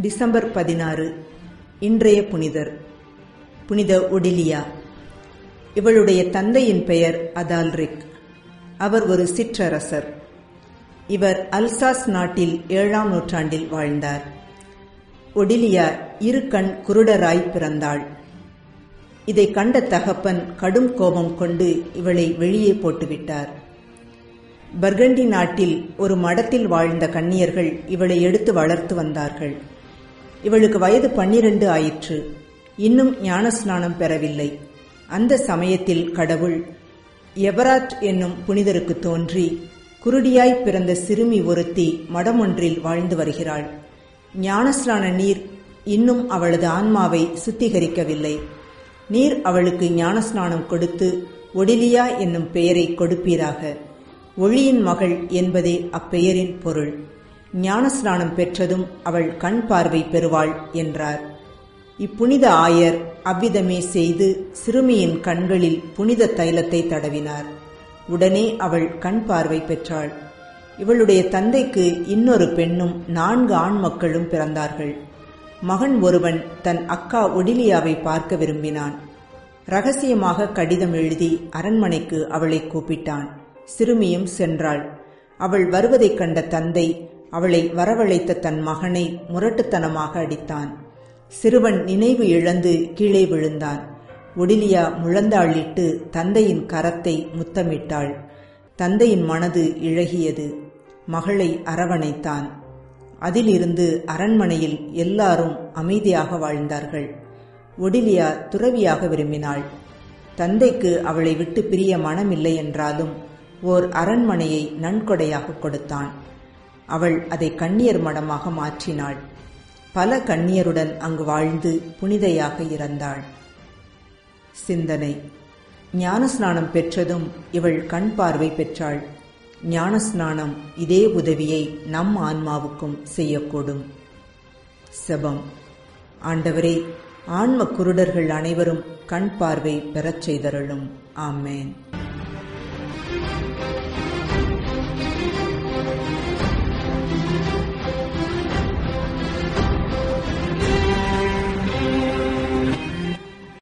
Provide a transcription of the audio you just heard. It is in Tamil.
டிசம்பர் பதினாறு இன்றைய புனிதர் புனித ஒடிலியா இவளுடைய தந்தையின் பெயர் அதால்ரிக் அவர் ஒரு சிற்றரசர் இவர் அல்சாஸ் நாட்டில் ஏழாம் நூற்றாண்டில் வாழ்ந்தார் ஒடிலியா இரு கண் குருடராய் பிறந்தாள் இதை கண்ட தகப்பன் கடும் கோபம் கொண்டு இவளை வெளியே போட்டுவிட்டார் பர்கண்டி நாட்டில் ஒரு மடத்தில் வாழ்ந்த கன்னியர்கள் இவளை எடுத்து வளர்த்து வந்தார்கள் இவளுக்கு வயது பன்னிரண்டு ஆயிற்று இன்னும் ஞானஸ்நானம் பெறவில்லை அந்த சமயத்தில் கடவுள் எவராட் என்னும் புனிதருக்கு தோன்றி குருடியாய் பிறந்த சிறுமி ஒருத்தி மடமொன்றில் வாழ்ந்து வருகிறாள் ஞானஸ்நான நீர் இன்னும் அவளது ஆன்மாவை சுத்திகரிக்கவில்லை நீர் அவளுக்கு ஞானஸ்நானம் கொடுத்து ஒடிலியா என்னும் பெயரை கொடுப்பீராக ஒளியின் மகள் என்பதே அப்பெயரின் பொருள் ஞானஸ்நானம் பெற்றதும் அவள் கண் பார்வை பெறுவாள் என்றார் இப்புனித ஆயர் அவ்விதமே செய்து சிறுமியின் கண்களில் புனித தைலத்தை தடவினார் உடனே அவள் கண் பார்வை பெற்றாள் இவளுடைய தந்தைக்கு இன்னொரு பெண்ணும் நான்கு ஆண் மக்களும் பிறந்தார்கள் மகன் ஒருவன் தன் அக்கா ஒடிலியாவை பார்க்க விரும்பினான் ரகசியமாக கடிதம் எழுதி அரண்மனைக்கு அவளை கூப்பிட்டான் சிறுமியும் சென்றாள் அவள் வருவதைக் கண்ட தந்தை அவளை வரவழைத்த தன் மகனை முரட்டுத்தனமாக அடித்தான் சிறுவன் நினைவு இழந்து கீழே விழுந்தான் ஒடிலியா முழந்தாளிட்டு தந்தையின் கரத்தை முத்தமிட்டாள் தந்தையின் மனது இழகியது மகளை அரவணைத்தான் அதிலிருந்து அரண்மனையில் எல்லாரும் அமைதியாக வாழ்ந்தார்கள் ஒடிலியா துறவியாக விரும்பினாள் தந்தைக்கு அவளை விட்டு பிரிய மனமில்லை என்றாலும் ஓர் அரண்மனையை நன்கொடையாக கொடுத்தான் அவள் அதை கண்ணியர் மடமாக மாற்றினாள் பல கண்ணியருடன் அங்கு வாழ்ந்து புனிதையாக இறந்தாள் சிந்தனை ஞானஸ்நானம் பெற்றதும் இவள் கண் பார்வை பெற்றாள் ஞானஸ்நானம் இதே உதவியை நம் ஆன்மாவுக்கும் செய்யக்கூடும் செபம் ஆண்டவரே ஆன்ம குருடர்கள் அனைவரும் கண் பார்வை பெறச் செய்தருளும் ஆமேன்